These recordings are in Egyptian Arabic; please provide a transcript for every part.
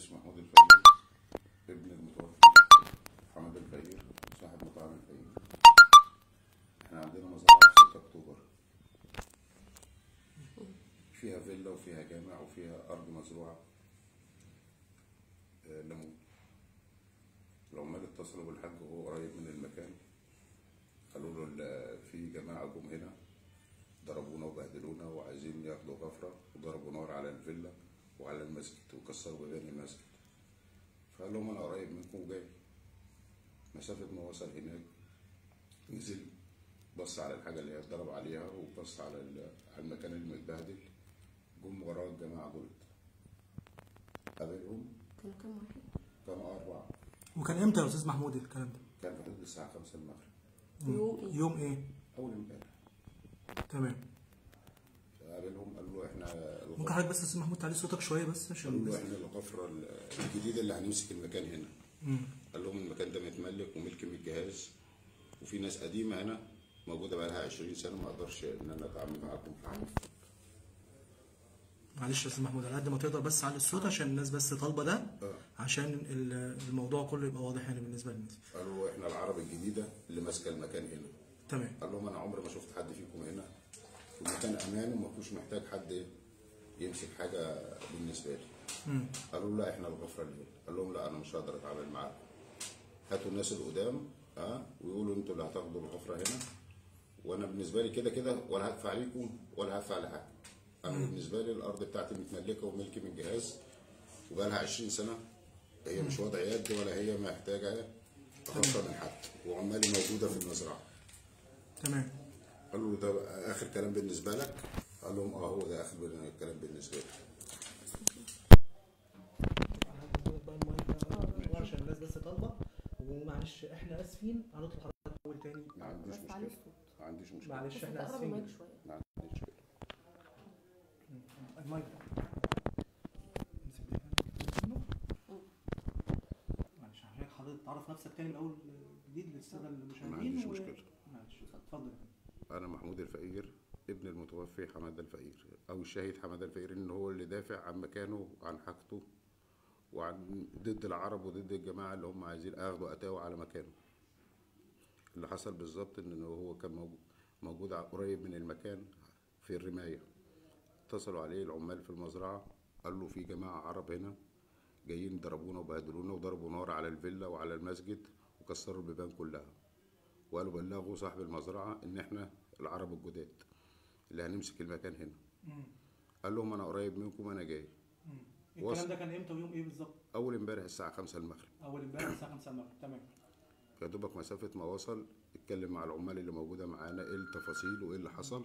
اسمي محمود الفقير ابن المتوفي حماد الفقير صاحب مطعم الفقير احنا عندنا مزرعة في 6 اكتوبر فيها فيلا وفيها جامع وفيها ارض مزروعة آه، ليمون العمال اتصلوا بالحاج وهو قريب من المكان قالوا له ال- في جماعة جم هنا ضربونا وبهدلونا وعايزين ياخدوا غفرة وضربوا نار على الفيلا وعلى المسجد وكسروا بيبان المسجد فقال لهم انا قريب منكم وجاي مسافة ما وصل هناك نزل بص على الحاجة اللي هي اتضرب عليها وبص على ال- على المكان المتبهدل جم وراه الجماعة دول قابلهم كانوا كام واحد؟ كانوا أربعة وكان امتى يا استاذ محمود الكلام ده؟ كان في حدود الساعة 5 المغرب يوم ايه؟ يوم ايه؟ أول امبارح تمام قابلهم قالوا له احنا ممكن حضرتك بس يا استاذ محمود تعلي صوتك شويه بس عشان قالوا له بس احنا الغفرة الجديدة اللي هنمسك المكان هنا مم. قال لهم المكان ده متملك وملك من الجهاز وفي ناس قديمه هنا موجوده بقى لها 20 سنه ما اقدرش ان انا اتعامل معاكم في حاجه معلش يا استاذ محمود على قد ما تقدر بس علي الصوت عشان الناس بس طالبه ده آه. عشان ال- الموضوع كله يبقى واضح يعني بالنسبه للناس قالوا احنا العرب الجديده اللي ماسكه المكان هنا تمام قال لهم انا عمري ما شفت حد فيكم هنا المكان امان وما فيهوش محتاج حد يمسك حاجه بالنسبه لي مم. قالوا لا احنا الغفره اللي هنا قال لهم لا انا مش هقدر اتعامل معاكم هاتوا الناس القدام ها ويقولوا انتوا اللي هتاخدوا الغفره هنا وانا بالنسبه لي كده كده ولا هدفع ليكم ولا هدفع لحاجه انا بالنسبه لي الارض بتاعتي متملكه وملكي من جهاز وبقى لها 20 سنه هي مش وضع يد ولا هي محتاجه غفره من حد وعمالي موجوده في المزرعه تمام قالوا له ده بقى اخر كلام بالنسبه لك قال لهم اه هو ده اخر كلام بالنسبه لي عشان الناس بس طالبه ومعلش احنا اسفين هنطلب حضرتك اول تاني ما عنديش بس علي مشكله الصوت ما عنديش مشكله معلش بس احنا تقرب المايك اسفين شوية ما عنديش مشكله المايك معلش عشان حضرتك تعرف نفسك تاني من اول جديد للساده المشاهدين عنديش و- مشكلة. معلش اتفضل انا محمود الفقير ابن المتوفي حماده الفقير او الشهيد حماده الفقير ان هو اللي دافع عن مكانه وعن حاجته وعن ضد العرب وضد الجماعه اللي هم عايزين اخدوا اتاوا على مكانه اللي حصل بالظبط ان هو كان موجود موجود ع- قريب من المكان في الرمايه اتصلوا عليه العمال في المزرعه قال له في جماعه عرب هنا جايين ضربونا وبهدلونا وضربوا نار على الفيلا وعلى المسجد وكسروا البيبان كلها وقالوا بلغوا صاحب المزرعه ان احنا العرب الجداد اللي هنمسك المكان هنا قال لهم انا قريب منكم انا جاي وصل. الكلام ده كان امتى ويوم ايه بالظبط؟ اول امبارح الساعه 5 المغرب اول امبارح الساعه 5 المغرب تمام يا دوبك مسافه ما وصل اتكلم مع العمال اللي موجوده معانا ايه التفاصيل وايه اللي حصل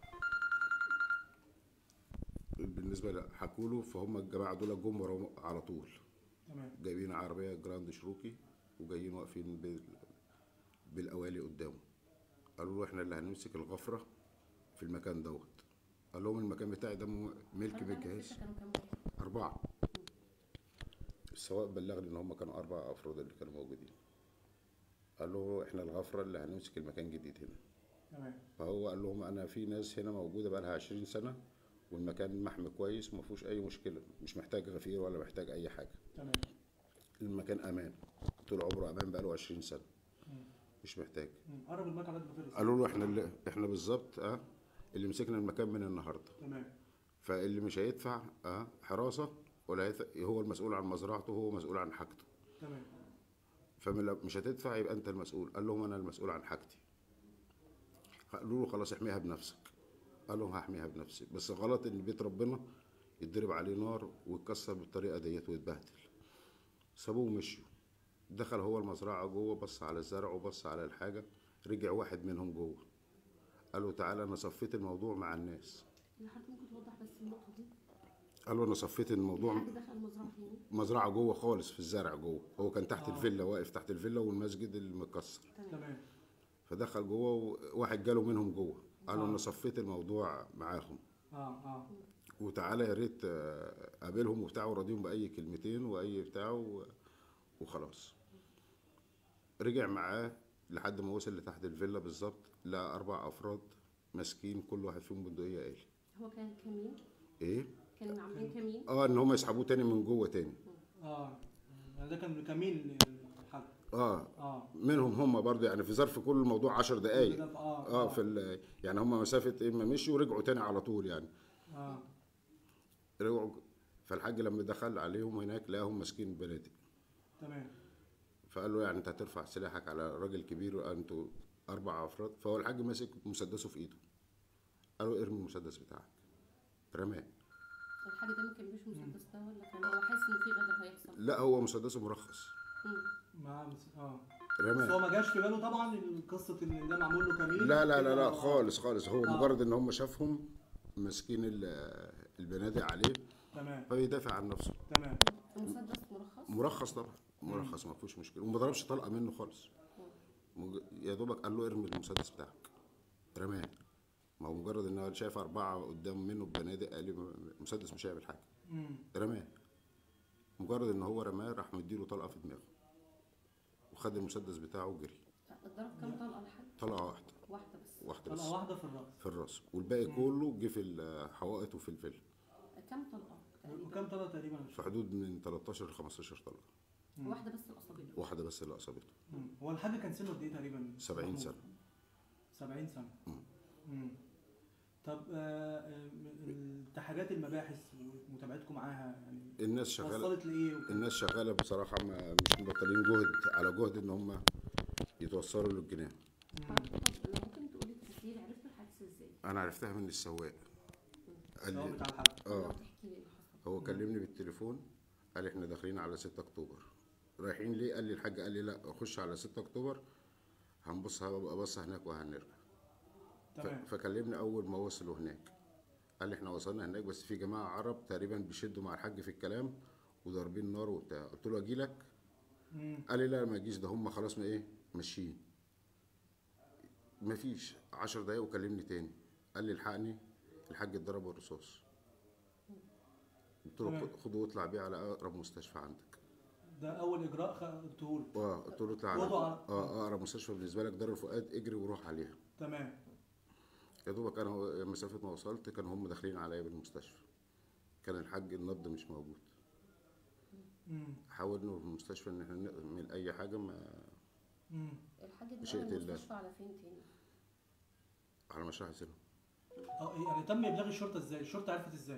بالنسبه ل- حكوا له فهم الجماعه دول جم وراه على طول تمام جايبين عربيه جراند شروكي وجايين واقفين بال... بالاوالي قدامه قالوا له احنا اللي هنمسك الغفره في المكان دوت قال لهم المكان بتاعي ده م- ملك حضرتك عارف بالجهاز لسه كانوا كام واحد؟ أربعة السواق بلغني إن هم كانوا أربع أفراد اللي كانوا موجودين قال له إحنا الغفرة اللي هنمسك المكان جديد هنا تمام فهو قال لهم أنا في ناس هنا موجودة بقى لها 20 سنة والمكان محمي كويس وما فيهوش أي مشكلة مش محتاج غفير ولا محتاج أي حاجة تمام المكان أمان طول عمره أمان بقى له 20 سنة مش محتاج مم. قرب المايك على قد ما تقدر قالوا له إحنا اللي إحنا بالظبط أه اللي مسكنا المكان من النهارده تمام فاللي مش هيدفع أه حراسة ولا هيدفع هو المسؤول عن مزرعته هو مسؤول عن حاجته تمام فمش هتدفع يبقى انت المسؤول قال لهم انا المسؤول عن حاجتي قالوا له خلاص احميها بنفسك قال لهم هحميها بنفسي بس غلط ان بيت ربنا يتضرب عليه نار ويتكسر بالطريقه ديت ويتبهدل سابوه ومشيوا دخل هو المزرعه جوه بص على الزرع وبص على الحاجه رجع واحد منهم جوه قال له تعالى انا صفيت الموضوع مع الناس اللي حضرتك ممكن توضح بس النقطة دي؟ قال له انا صفيت الموضوع حد دخل المزرعة تاني؟ مزرعه جوه خالص في الزرع جوه هو كان تحت الفيلا واقف تحت الفيلا والمسجد المكسر تمام فدخل جوه وواحد جاله منهم جوه قال له انا صفيت الموضوع معاهم اه اه وتعالى يا ريت آه، قابلهم وبتاع وراضيهم باي كلمتين واي بتاع و- وخلاص رجع معاه لحد ما وصل لتحت الفيلا بالظبط لقى اربع افراد ماسكين كل واحد فيهم بندقيه آلي هو كان كمين؟ ايه كانوا عاملين كمين؟ اه ان هم يسحبوه تاني من جوه تاني اه يعني ده كان كمين الحاج اه اه منهم هم برضه يعني في ظرف كل الموضوع 10 دقايق ده في- اه اه في ال- يعني هم مسافه اما مشوا ورجعوا تاني على طول يعني اه رجعوا فالحاج لما دخل عليهم هناك لقاهم ماسكين بنادق تمام فقال له يعني انت هترفع سلاحك على راجل كبير وانتوا اربع افراد فهو الحاج ماسك مسدسه في ايده قال له ارمي المسدس بتاعك رماه الحاج ده ما كملوش مسدس ده ولا كان هو حاسس ان في غدر هيحصل لا هو مسدسه مرخص مم. مع مس- اه بس هو رماه ما جاش في باله طبعا قصه ان ده معمول له كمين لا لا لا كده، لا آه. خالص خالص هو آه. مجرد ان هم شافهم ماسكين ال- البنادق عليه تمام فبيدافع عن نفسه تمام المسدس مرخص مرخص طبعا مرخص ما فيهوش مشكله وما ضربش طلقه منه خالص مج- يا دوبك قال له ارمي المسدس بتاعك رماه ما هو مجرد ان هو شايف اربعه قدام منه ببنادق قال لي المسدس مش هيعمل حاجه مم. رماه مجرد ان هو رماه راح مديله طلقه في دماغه وخد المسدس بتاعه وجري اتضرب كام طلقه الحاج طلقه واحده واحده بس واحده بس طلقه واحده في الراس في الراس والباقي كله جه في الحوائط وفي الفيلم كام طلقه تقريبا وكام طلقه تقريبا مش في حدود من 13 ل 15 طلقه واحده بس اللي اصابته واحده بس اللي اصابته مم. هو الحاج كان سنه قد ايه تقريبا 70 محمود؟ سنه 70 سنه مم. طب آه، آه، من اتحادات المباحث ومتابعتكم معاها يعني الناس شغاله وصلت لايه وكده؟ الناس شغاله بصراحه ما مش مبطلين جهد على جهد ان هم يتوصلوا للجنان حضرتك طب لو ممكن تقولي تفاصيل عرفتوا الحادثه ازاي؟ انا عرفتها من السواق قال هو لي بتاع الحاج لو اه تحكي لي اللي حصل هو كلمني بالتليفون قال احنا داخلين على 6 اكتوبر رايحين ليه قال لي الحاج قال لي لا خش على 6 اكتوبر هنبص هبقى بص هناك وهنرجع ف- تمام فكلمني اول ما وصلوا هناك قال لي احنا وصلنا هناك بس في جماعه عرب تقريبا بيشدوا مع الحاج في الكلام وضاربين نار وبتاع قلت له اجي لك مم. قال لي لا ما اجيش ده هم خلاص ما ايه ماشيين مفيش عشر دقايق وكلمني تاني قال لي الحقني الحاج اتضرب بالرصاص قلت له تمام. خد- خده واطلع بيه على اقرب مستشفى عندك ده اول اجراء خدته له اه قلت له اطلع على وضع- اه اقرب مستشفى بالنسبه لك دار الفؤاد اجري وروح عليها تمام يا دوبك انا هو- مسافه ما وصلت كانوا هم داخلين عليا بالمستشفى كان الحاج النبض مش موجود مم. حاولنا في المستشفى ان احنا نعمل اي حاجه ما مم. الحاج ده بشيء نقل الله. المستشفى على فين تاني؟ على مشروع حسين اه يعني تم ابلاغ الشرطه ازاي؟ الشرطه عرفت ازاي؟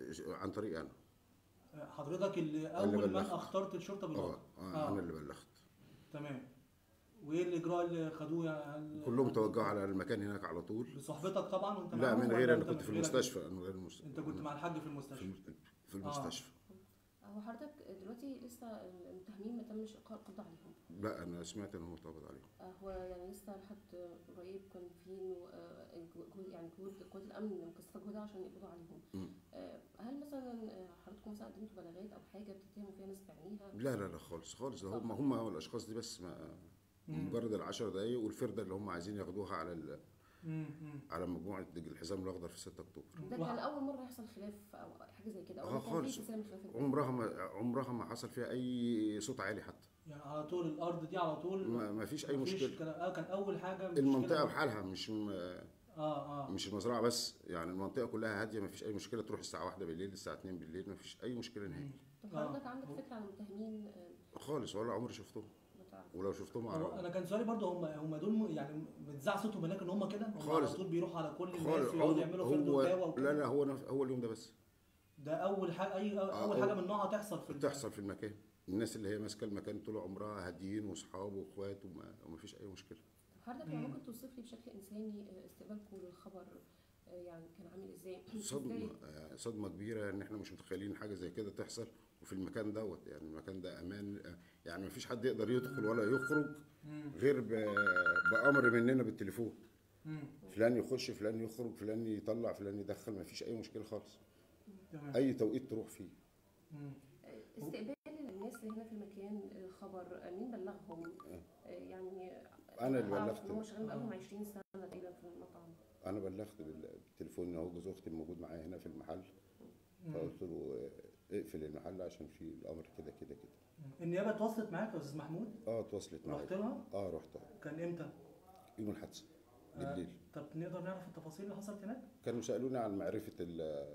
عن طريق انا آه، حضرتك اللي اول من بلغت. اخترت الشرطه اه بالوقت آه، انا اللي بلغت تمام وايه الاجراء اللي خدوه يعني كلهم توجهوا على المكان هناك على طول بصحبتك طبعا وانت لا معاهم من ولا غير انا أنت كنت في غيرك؟ المستشفى انا غير المست... انت كنت مع الحاج في في المستشفى الم- في المستشفى هو حضرتك دلوقتي لسه المتهمين ما تمش ايقاع القبض عليهم لا انا سمعت ان هو اتقبض عليهم آه، هو يعني لسه لحد قريب كان في انه آه، جهود- يعني جهود قوات الامن مكثفه جهودها عشان يقبضوا عليهم مم. آه، هل مثلا آه، حضراتكم مثلا قدمتوا بلاغات او حاجه بتتهموا فيها ناس بعينيها لا لا لا خالص خالص ده هم هم الاشخاص دي بس ما مم. مجرد العشر دقايق والفرده اللي هم عايزين ياخدوها على ال... مم. مم. على مجموعه الحزام الاخضر في 6 اكتوبر ده وح- كان اول مره يحصل خلاف او حاجه زي كده او آه، كان في خالص. سلسله من الخلافات عمرها ما عمرها ما حصل فيها اي صوت عالي حتى يعني على طول الارض دي على طول ما, ما فيش اي مفيش مشكله كلام- اه كان اول حاجه مشكلة- المنطقه بحالها مش م... اه اه مش المزرعه بس يعني المنطقه كلها هاديه ما فيش اي مشكله تروح الساعه واحدة بالليل الساعه 2 بالليل ما فيش اي مشكله نهائي طب آه. حضرتك عندك فكره عن المتهمين آه، خالص ولا عمري شفتهم بتاع ولو شفتهم هو أعرف. انا كان سؤالي برضه هم هم دول م- يعني متذاع صوتهم هناك ان هم كده هم خالص. على طول بيروحوا على كل الناس خالص ويقعدوا هو, يعملوا فرد وكاوه هو وكده لا لا هو نف- هو اليوم ده بس ده اول حاجه اي اول آه، حاجه أول- من نوعها تحصل في بتحصل في المكان الناس اللي هي ماسكه المكان طول عمرها هاديين واصحاب واخوات وما, وما فيش اي مشكله طب حضرتك لو مم. ممكن توصف لي بشكل انساني آه، استقبالكم للخبر آه، يعني كان عامل ازاي؟ صدمه إزاي؟ آه، صدمه كبيره ان احنا مش متخيلين حاجه زي كده تحصل وفي المكان دوت يعني المكان ده امان آه، يعني ما فيش حد يقدر يدخل ولا يخرج مم. غير ب- بامر مننا بالتليفون مم. فلان يخش فلان يخرج فلان يطلع فلان يدخل ما فيش اي مشكله خالص تمام اي توقيت تروح فيه مم. آه، استقبال الناس اللي هنا في المكان الخبر آه، مين بلغهم؟ آه، يعني أنا اللي أعرف بلغت. إن هم شغالين بقالهم 20 سنه تقريبا في المطعم انا بلغت بال- بالتليفون ان هو جوز اختي موجود معايا هنا في المحل مم. فقلت له آه، اقفل المحل عشان في الامر كده كده كده النيابه اتواصلت معاك يا استاذ محمود اه اتواصلت رحت معايا لها اه رحت كان امتى يوم الحادثه آه، بالليل طب نقدر نعرف التفاصيل اللي حصلت هناك كانوا سالوني عن معرفه ال-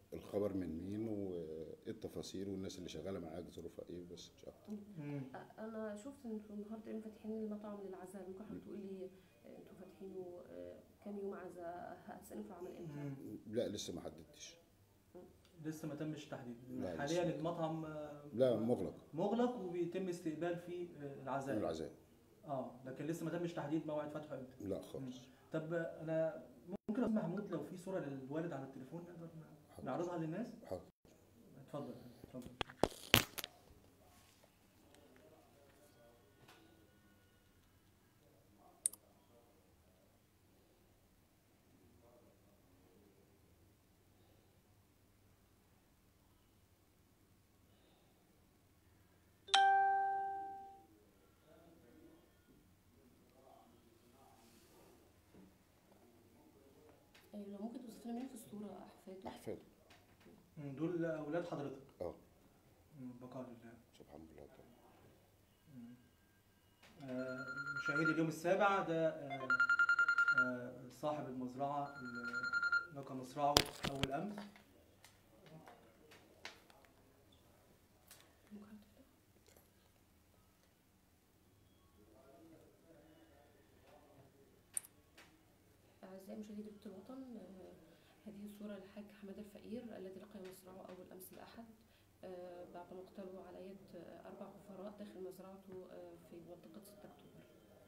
الخبر من مين وايه التفاصيل والناس اللي شغاله معاك ظروفها ايه بس مش اكتر مم. أ- انا شفت ان انتوا النهارده تقريبا فاتحين المطعم للعزاء ممكن حضرتك تقول لي آه، انتوا فاتحينه آه، كام يوم عزاء هتستأنفوا العمل امتى؟ مم. لا لسه ما حددتش لسه ما تمش تحديد لا، لسه. حاليا المطعم آه، لا مغلق مغلق وبيتم استقبال فيه آه، العزاء العزاء اه لكن لسه ما تمش تحديد موعد فتحه امتى لا خالص طب آه، انا ممكن استاذ محمود لو في صوره للوالد على التليفون نقدر حاضر. نعرضها للناس حاضر اتفضل اتفضل آه، لو ممكن توصف لنا مين في الصورة أحفاده؟ احفاده مم، دول اولاد حضرتك اه مم، بقاء لله سبحان الله تعالى مم. آه، مشاهدي اليوم السابع ده آه، آه، صاحب المزرعة اللي لقى مصرعه أول أمس ممكن حضرتك تفتح؟ أعزائي مشاهدي بيت الوطن آه، هذه صورة للحاج حماد الفقير الذي لقي مصرعه أول أمس الأحد آه، بعد مقتله على يد آه، أربع غفراء داخل مزرعته آه، في منطقة 6 أكتوبر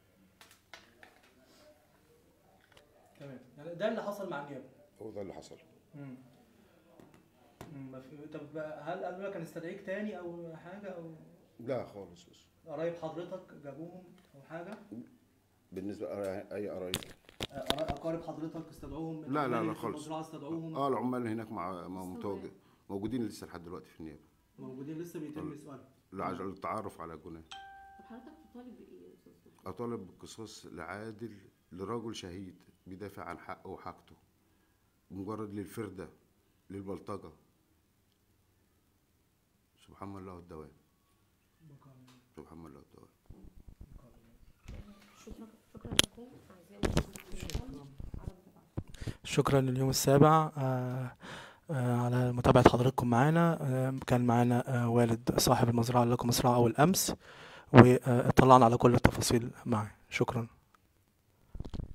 تمام يعني ده اللي حصل مع النيابة هو ده اللي حصل مم. مم، ما في- طب هل قالوا لك هنستدعيك تاني أو حاجة أو لا خالص بس قرايب حضرتك جابوهم أو حاجة بالنسبه لأي- اي قرايب آه، قرا- أقارب حضرتك استدعوهم لا، لا، العمال لا اللي في خالص. المزرعة استدعوهم اه العمال هناك مع مع لسه متواجد موجودين لسه لحد دلوقتي في النيابه موجودين لسه بيتم سؤالهم لعجل التعرف على الجناه طب حضرتك تطالب بإيه يا أستاذ محمود؟ اطالب بالقصاص لعادل لرجل شهيد بيدافع عن حقه وحاجته مجرد للفردة للبلطجة سبحان الله الدوام بقاء لله. سبحان الله الدوام بقاء لله. شكرا شكرا لكم أعزائي مشاهدي بيت الوطن على متابعتكم شكرا لليوم السابع آه، آه، على متابعة حضراتكم معانا آه، كان معانا آه، والد صاحب المزرعة اللي لكم مزرعة أول أمس واطلعنا على كل التفاصيل معاه شكرا